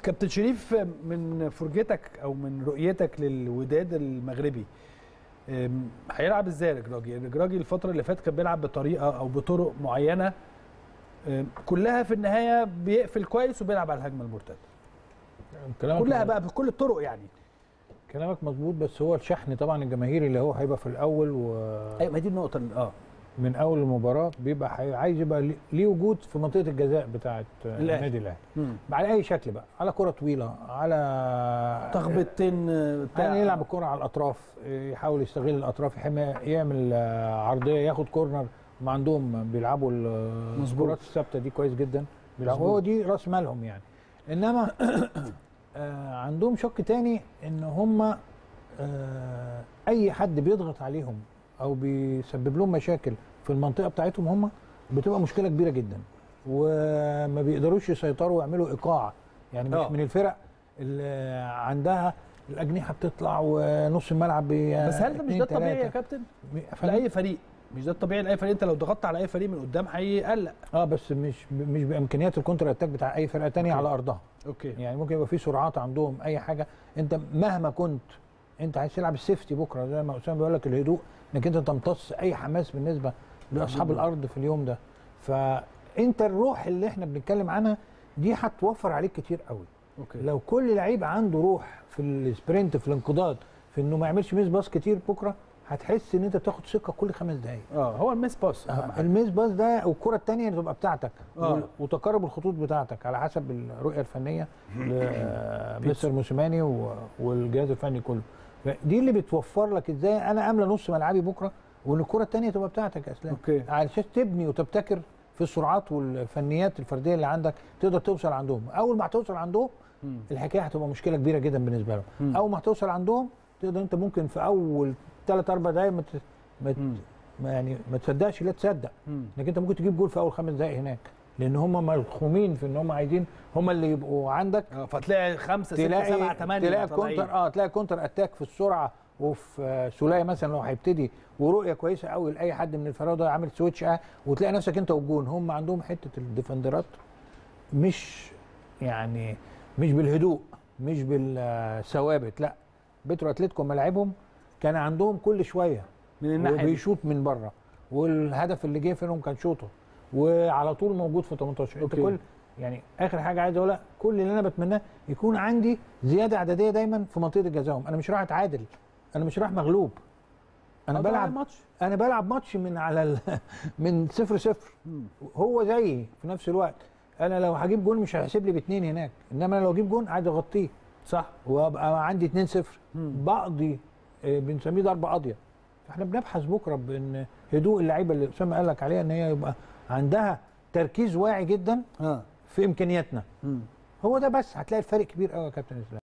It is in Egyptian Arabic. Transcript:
كابتن شريف من فرجتك او من رؤيتك للوداد المغربي أم، هيلعب ازاي الرجراجي؟ الرجراجي الفتره اللي فاتت كان بيلعب بطريقه او بطرق معينه أم، كلها في النهايه بيقفل كويس وبيلعب على الهجمه المرتده كلامك كلها بقى بكل الطرق يعني كلامك مظبوط بس هو الشحن طبعا الجماهيري اللي هو هيبقى في الاول ومن ايوه ما دي النقطه اللي- اه اول المباراه بيبقى حي- عايز يبقى ليه- ليه وجود في منطقه الجزاء بتاعه الأهلي. النادي الاهلي مم. على اي شكل بقى على كره طويله على تخبيطتين آه، بتاع يعني يلعب الكره على الاطراف يحاول يستغل الاطراف يحم- يعمل آه، عرضيه ياخد كورنر ما عندهم بيلعبوا ال- مظبوط. الكرات الثابته دي كويس جدا بيلعبوا مظبوط. هو دي راس مالهم يعني انما آه، عندهم شق تاني ان هم آه، اي حد بيضغط عليهم او بيسبب لهم مشاكل في المنطقه بتاعتهم هم بتبقى مشكله كبيره جدا وما بيقدروش يسيطروا ويعملوا ايقاع يعني مش آه. من الفرق اللي عندها الاجنحه بتطلع ونص الملعب بي- بس هل ده مش اتنين ده الطبيعي يا تلاتة. كابتن؟ ف- لاي فريق مش ده الطبيعي لاي فريق انت لو ضغطت على اي فريق من قدام هيقلق اه بس مش مش بامكانيات الكونتر اتاك بتاع اي فرقه تانية أوكي. على ارضها اوكي يعني ممكن يبقى في سرعات عندهم اي حاجه انت مهما كنت انت عايز تلعب السيفتي بكره زي ما اسامه بيقول لك الهدوء انك انت تمتص اي حماس بالنسبه لاصحاب مظبوط. الارض في اليوم ده فانت الروح اللي احنا بنتكلم عنها دي هتوفر عليك كتير قوي اوكي لو كل لعيب عنده روح في السبرنت في الانقضاض في انه ما يعملش ميس باص كتير بكره هتحس ان انت بتاخد ثقه كل خمس دقائق اه هو الميس باس اهم حاجه الميس باص ده والكره الثانيه اللي تبقى بتاعتك آه. وال- وتقارب الخطوط بتاعتك على حسب الرؤيه الفنيه لمستر موسيماني و- والجهاز الفني كله دي اللي بتوفر لك ازاي انا املى نص ملعبي بكره وان الكره الثانيه تبقى بتاعتك يا اسلام اوكي علشان تبني وتبتكر في السرعات والفنيات الفرديه اللي عندك تقدر توصل عندهم اول ما هتوصل عندهم مم. الحكايه هتبقى مشكله كبيره جدا بالنسبه لهم مم. اول ما هتوصل عندهم تقدر انت ممكن في اول ثلاث اربع دقائق ما ت- ما ت- مم. ما يعني ما تصدقش لا تصدق مم. انك انت ممكن تجيب جول في اول خمس دقائق هناك لان هم ملخومين في ان هم عايزين هم اللي يبقوا عندك اه فتلاقي خمسة ستة سبعة تلاقي ثمانية تلاقي طالعين. كونتر اه تلاقي كونتر اتاك في السرعه وفي آه، سوليه مثلا لو هيبتدي ورؤيه كويسه قوي لاي حد من الفراوده عامل سويتش اه وتلاقي نفسك انت والجون هم عندهم حته الديفندرات مش يعني مش بالهدوء مش بالثوابت لا بترو اتلتيكو ملاعبهم كان عندهم كل شويه من الناحية دي. وبيشوط من بره والهدف اللي جه فيهم كان شوطه وعلى طول موجود في 18 انت أوكي. كل يعني اخر حاجه عايز اقولها كل اللي انا بتمناه يكون عندي زياده عدديه دايما في منطقه جزاهم انا مش رايح اتعادل انا مش رايح مغلوب انا آه، ده بلعب الماتش انا بلعب ماتش من على ال... من صفر صفر مم. هو زيي في نفس الوقت انا لو هجيب جون مش هيحسب لي باثنين هناك انما أنا لو اجيب جون عايز اغطيه صح وابقى عندي 2 0 مم. بقضي آه، بنسميه ضربه قاضيه فاحنا بنبحث بكره بان هدوء اللعيبه اللي اسامه قال لك عليها ان هي يبقى عندها تركيز واعي جدا اه في امكانياتنا مم. هو ده بس هتلاقي الفرق كبير قوي يا كابتن اسلام